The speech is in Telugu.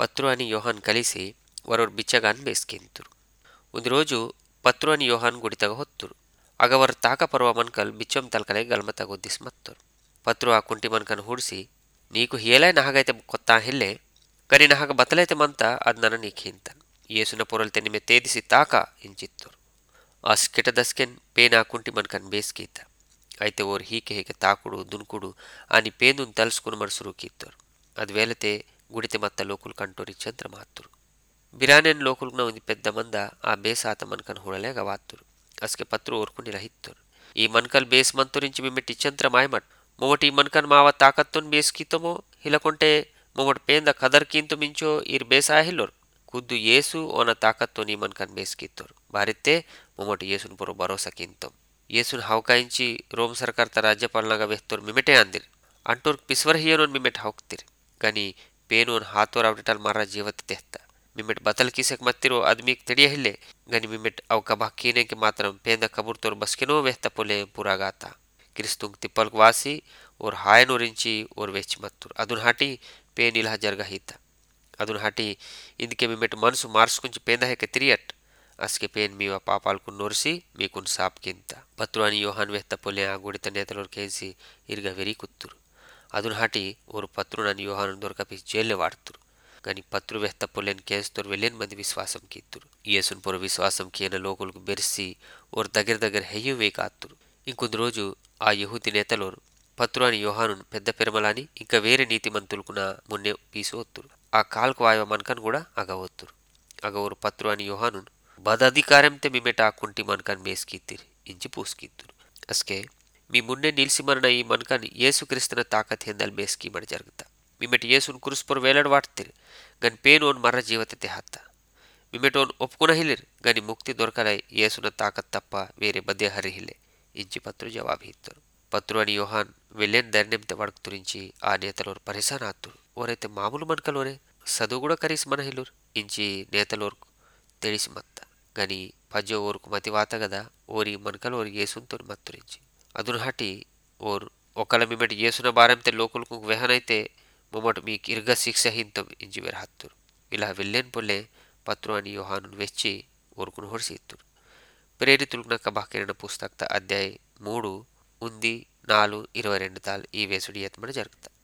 పత్రు అని యోహాన్ కలిసి వరొరు బిచ్చగాన్ ಬೇಸ್ಕಿಂತರು ಒಂದು రోజు ಪತ್ರು అని ಯೋಹಾನ್ ಗುಡಿತಗ ಹೊತ್ತರು ಆಗ ವರ ತಾಕ ಪರ್ವ ಮನ್ಕಲ್ ಬಿಚ್ಚಂ ತಲ್ಕಲೆ ಗಲ್ಮತ ಗೊದ್ದಿಸ್ ಮತ್ತರು ಪತ್ರು ಆ ಕುಂಟಿ ಮನ್ಕನ್ ಹುಡ್ಸಿ నీకు హేలాయ్ నహగైతే కొత్త హెల్లే కానీ నహగ బతలైతే మంత అది నన్న నీకు హింతన్ ఏసున పొరలు తెన్నిమె తేదిసి తాక ఇంచిత్తరు ఆ స్కిట దస్కెన్ పేనా కుంటి మన్కన్ బేస్కీత అయితే ఓరు హీకే హీకే తాకుడు దున్కుడు అని పేందును తలుసుకుని మనుసురు కీత్తరు అది వేలతే గుడితే మత్త లోకులు కంటోరి చంద్ర మాత్తురు బిరానెన్ లోకులున ఉంది పెద్ద మంద ఆ బేసాత మన్కన్ హుడలే గవాత్తురు అస్కే పత్రు ఓర్కుని రహిత్తురు ఈ మన్కల్ బేస్ మంతురించి మిమ్మెట్టి చంద్ర మాయమట్ మొమటి ఈ మన్కన్ మావ తాకత్తున్ బేస్కీతమో ಹಿಲಕೊಂಟೆ ಮೊಮಟ್ ಪೇಂದ ಕದರ್ ಕಿಂತು ಮಿಂಚೋ ಇರ್ ಬೇಸಾಹಿಲ್ಲೋರ್ ಖುದ್ದು ಯೇಸು ಓನ ತಾಕತ್ತು ನೀಮನ್ ಕನ್ ಬೇಸ್ಕಿತ್ತೋರು ಬಾರಿತ್ತೆ ಮೊಮಟ್ ಯೇಸುನ್ ಪೊರು ಭರೋಸಾ ಕಿಂತಂ ಯೇಸುನ್ ಹೌಕಾయించి రోమ్ సర్కార్ త రాజ్యపాలనగా వెహ్తోర్ మిమెటే అందిర్ అంటోర్ పిస్వర్ హియనోన్ మిమెట్ హౌక్తిర్ కానీ ಪೇನೋನ್ ಹಾತೋರ್ ಅವಟಲ್ ಮಾರ ಜೀವತ್ ತೆಹ್ತ మిమ్మెట్ బతల్ కిసెక్ మత్తిరో అది మీకు తెలియహిల్లే గని మిమ్మెట్ అవు కబా కీనేకి మాత్రం పేంద కబుర్తోర్ బస్కెనో వెహ్త పొలే పురాగాత క్రిస్తుంగ్ తిప్పల్కు వాసి ఓర్ హాయనురించి ఓర్ వెచ్చి మత్తురు అదున్ హాటి పే నిల్హ జర్గ హీత అదున్ హాటి ఇందుకే మిమ్మెట్ మనసు మార్చుకుంచి పేంద హెక్క తిరియట్ అస్కే పేన్ మీవ పాపాలకు నొరిసి మీకున్ సాప్ కింత పత్రు అని యోహాన్ వెహ్త పొలే ఆ గుడిత నేతలోర్ కేసి ఇరుగ వెరీ కుత్తురు అదున్ హాటి ఓరు పత్రునని యోహాను దొరకపి జైల్లో వాడుతురు కానీ పత్రు వెహ్త పొలేన్ కేసుతోరు వెళ్ళేని మంది విశ్వాసం కీత్తురు యేసున్ పొర విశ్వాసం కీన లోకులకు బెరిసి ఓరు దగ్గర దగ్గర హెయ్యం వేకాత్తురు ఇంకొంది రోజు ఆ యహూతి నేతలోరు పత్రు అని యోహాను పెద్ద పెరమలాని ఇంకా వేరే నీతిమంతులకున మున్నే పీసోత్తురు ఆ కాల్కు వాయవ మన్కన్ కూడా అగవత్తురు అగవరు పత్రు అని యోహాను బదధికారంతే మిమెట ఆ కుంటి మన్కన్ మేస్కీత్తిరి ఇంచి పూస్కీత్తురు అస్కే మీ మున్నే నిలిసిమరణ ఈ మన్కన్ ఏసుక్రీస్తున తాకత్ ಹೆಂದಲ್ ಬೇಸ್ಕಿ ಮಾಡಿ ಜರುಗುತ್ತ మిమెట్ యేసున్ కురుస్పొర్ వేలాడు వాడుతిరి గని పేనోన్ మర్ర జీవతతే హత్త మిమెటోన్ ఒప్పుకున హిలిర్ గని ముక్తి దొరకలై యేసున తాకత్ తప్ప వేరే బదే హరిహిలే ఇంచి పత్రు జవాబు ఇత్తరు పత్రు అని యోహాన్ వెళ్ళేని ధైర్యంతో వడుకుతురించి ఆ నేతలోరు పరిశాన ఆత్తురు ఓరైతే మామూలు మన్కలోనే చదువు కూడా కరీసి మన హిలురు ఇంచి నేతలోర్కు తెలిసి మత్త గని పద్య ఓరుకు మతివాత గదా ఓరి మన్కలోరు యేసుంతో మత్తురించి అదును హటి ఓరు ఒకళ్ళ మిమ్మటి యేసున భారంతే లోకులకు వెహనైతే మొమ్మటి మీకు ఇరుగ శిక్ష హింతం ఇంచి వెరహత్తురు ఇలా వెళ్ళేని పొల్లే పత్రు అని యోహాను వెచ్చి ఓరుకును ಹೊಡಿಸಿತ್ತರು ప్రేరితులకు కబాకిరణ పుస్తక అధ్యాయ మూడు ఉంది నాలుగు ఇరవై రెండు తాలు ఈ వేసుడి ఎత్మని జరుగుతాయి